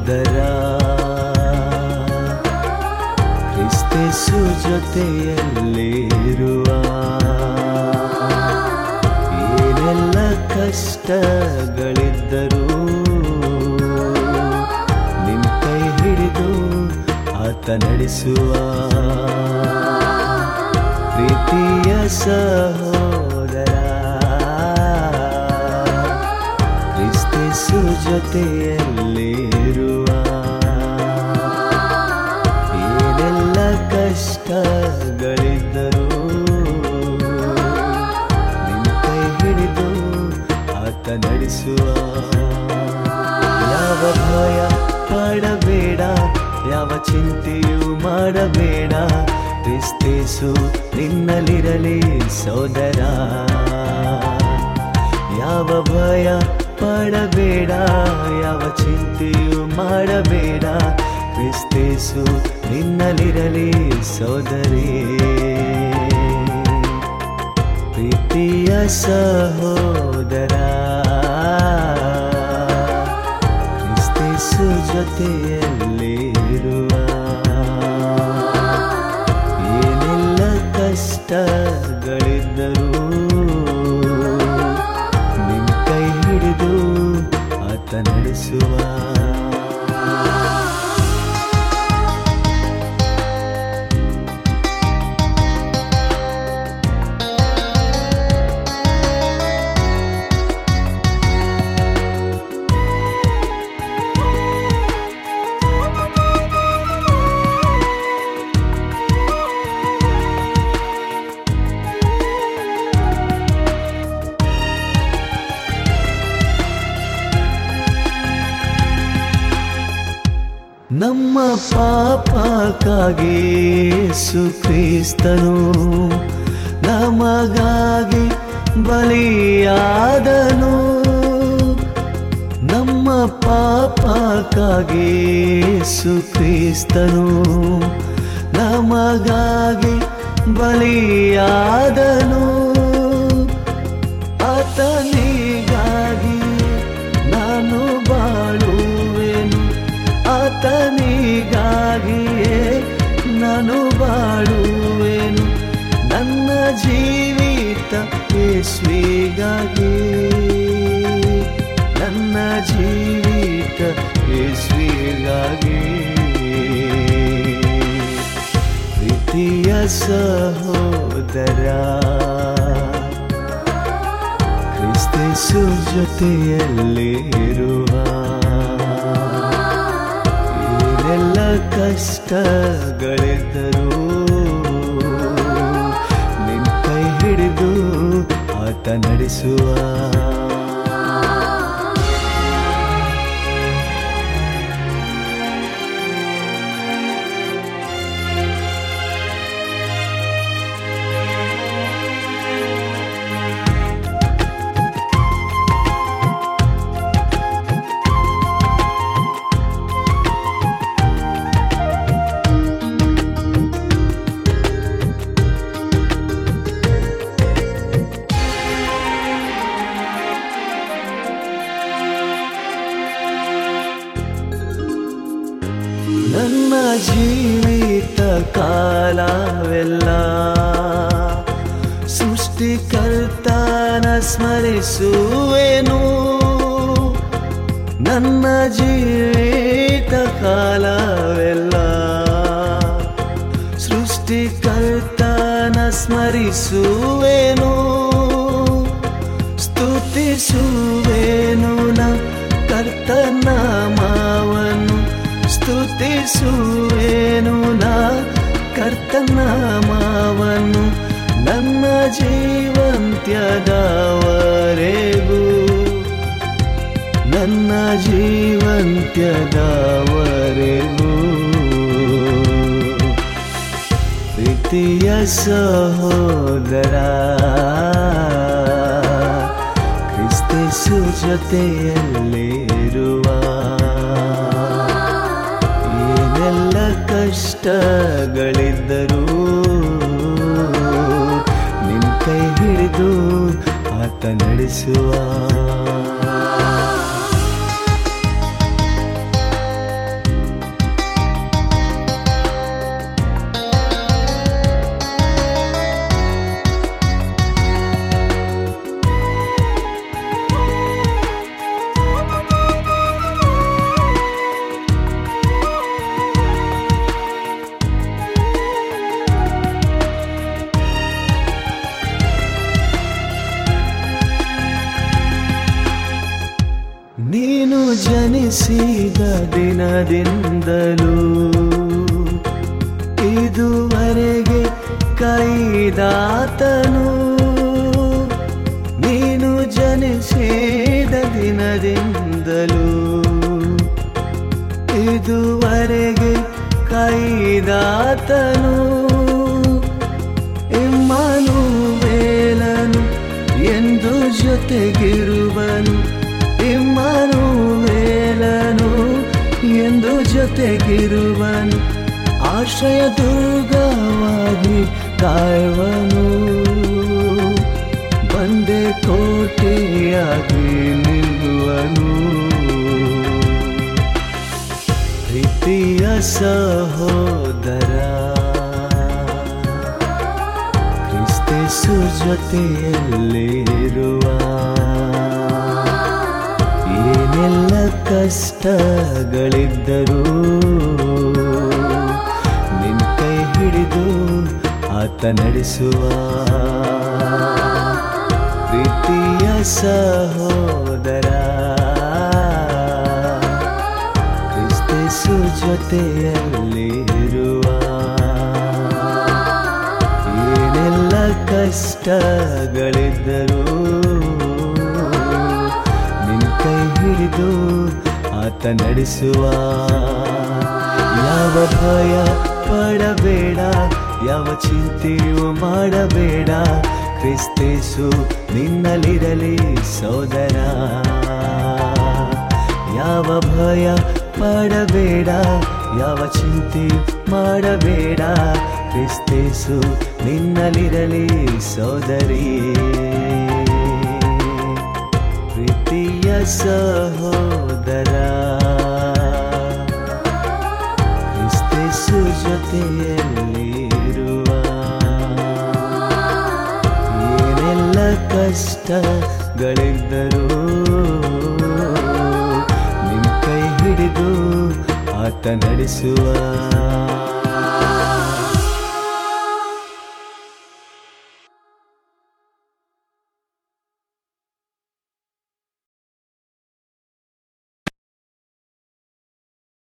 ಸಹೋದರ ಕ್ರಿಸ್ತಿಸು ಜೊತೆಯಲ್ಲಿರುವ ಏನೆಲ್ಲ ಕಷ್ಟಗಳಿದ್ದರೂ ನಿನ್ ಕೈ ಹಿಡಿದು ಆತ ನಡೆಸುವ ಪ್ರೀತಿಯ ಸಹೋದರ ಕ್ರಿಸ್ತಿಸು ಜೊತೆಯಲ್ಲಿರುವ ಏನೆಲ್ಲ ಕಷ್ಟಗಳಿದ್ದರೂ ನಿನ್ ಕೈ ಹಿಡಿದು ಆತ ನಡೆಸುವ ಯಾವ ಭಯ ಪಡಬೇಡ ಯಾವ ಚಿಂತೆಯೂ ಮಾಡಬೇಡ ಕ್ರಿಸ್ತೇಸು ನಿನ್ನಲ್ಲಿರಲಿ ಸೋದರ ಯಾವ ಭಯ ಪಡಬೇಡ ಯಾವ ಚಿಂತೆಯೂ ಮಾಡಬೇಡ ಕ್ರಿಸ್ತೇಸು ನಿನ್ನಲ್ಲಿರಲಿ ಸೋದರಿ ಪ್ರೀತಿಯ ಸಹೋದರ ಕ್ರಿಸ್ತೇಸು ಜೊತೆಯಲ್ಲಿರುವ ಏನೆಲ್ಲ ಕಷ್ಟಗಳಿದ್ದರೂ ನಿನ್ ಕೈ ಹಿಡಿದು ಆತ ನಡೆಸುವ ನಮ್ಮ ಪಾಪಕ್ಕಾಗಿ ಸುಕ್ರಿಸ್ತನು ನಮಗಾಗಿ ಬಲಿಯಾದನು ನಮ್ಮ ಪಾಪಕ್ಕಾಗಿ ಸುಕ್ರಿಸ್ತನು ನಮಗಾಗಿ ಬಲಿಯಾದನು ಆತನಿಗಾಗಿ ನಾನು ಬಾಳುವೆನು ಆತನಿಗಾಗಿಯೇ ನಾನು ಬಾಳುವೆನು ನನ್ನ ಜೀವಿತ ಯೇಸುವಿಗಾಗಿ ನನ್ನ ಜೀವಿತ ಯೇಸುವಿಗಾಗಿ ಪ್ರೀತಿಯ ಸಹೋದರ ಕ್ರಿಸ್ತಿಸು ಜೊತೆಯಲ್ಲಿರುವ ಏನೆಲ್ಲ ಕಷ್ಟಗಳಿದ್ದರೂ ನಿನ್ ಕೈ ಹಿಡಿದು ಆತ ನಡೆಸುವ ನನ್ನ ಜೀವಿತ ಕಾಲವೆಲ್ಲ ಸೃಷ್ಟಿಕರ್ತನ ಸ್ಮರಿಸುವೆನು ನನ್ನ ಜೀವಿತ ಕಾಲವೆಲ್ಲ ಸೃಷ್ಟಿಕರ್ತನ ಸ್ಮರಿಸುವೆನು ಸ್ತುತಿಸುವೆನು ನ ಕರ್ತನ ಮಾವನು ಸ್ತುತಿಸುವೆನು ನ ಕರ್ತನ ಮಾವನು ನನ್ನ ಜೀವಂತ್ಯದವರೆಗೂ ನನ್ನ ಜೀವಂತ್ಯದವರೆಗೂ ಪ್ರೀತಿಯ ಸಹೋದರ ಕ್ರಿಸ್ತಿಸು ಜೊತೆಯಲ್ಲಿರುವ ಏನೆಲ್ಲ ಕಷ್ಟಗಳಿದ್ದರೂ ನಿನ್ ಕೈ ಹಿಡಿದು ಆತ ನಡೆಸುವ ಜನಿಸಿದ ದಿನದಿಂದಲೂ ಇದುವರೆಗೆ ಕೈದಾತನು ನೀನು ಜನಿಸಿದ ದಿನದಿಂದಲೂ ಇದುವರೆಗೆ ಕೈದಾತನು ಇಮ್ಮನು ವೇಲನು ಎಂದು ಜೊತೆಗಿರುವನು ಇಮ್ಮನು ವೇಲನು ಎಂದು ಜೊತೆಗಿರುವನು ಆಶ್ರಯ ದುರ್ಗವಾಗಿ ಕಾಯುವನು ಬಂದೆ ಕೋಟೆಯಾಗಿ ನಿಲ್ಲುವನು ಪ್ರೀತಿಯ ಸಹೋದರ ಕ್ರಿಸ್ತೇಸು ಜೊತೆಯಲ್ಲಿರುವ ಏನೆಲ್ಲ ಕಷ್ಟಗಳಿದ್ದರೂ ನಿನ್ ಕೈ ಹಿಡಿದು ಆತ ನಡೆಸುವ ಪ್ರೀತಿಯ ಸಹೋದರ ಕ್ರಿಸ್ತೇಸು ಜೊತೆಯಲ್ಲಿರುವ ಏನೆಲ್ಲ ಕಷ್ಟಗಳಿದ್ದರೂ ನಿನ್ ಕೈ ಹಿಡಿದು ಆತ ನಡೆಸುವ ಯಾವ ಭಯ ಪಡಬೇಡ ಯಾವ ಚಿಂತೆಯೂ ಮಾಡಬೇಡ ಕ್ರಿಸ್ತೇಸು ನಿನ್ನಲ್ಲಿರಲಿ ಸೋದರ ಯಾವ ಭಯ ಪಡಬೇಡ ಯಾವ ಚಿಂತೆ ಮಾಡಬೇಡ ಕ್ರಿಸ್ತೇಸು ನಿನ್ನಲ್ಲಿರಲಿ ಸೋದರಿ ಪ್ರೀತಿಯ ಸಹೋದರ ಕ್ರಿಸ್ತೇಸು ಜೊತೆಯಲ್ಲಿರುವ ಏನೆಲ್ಲ ಕಷ್ಟಗಳಿದ್ದರೂ ನಿನ್ ಕೈ ಹಿಡಿದು ಆತ ನಡೆಸುವ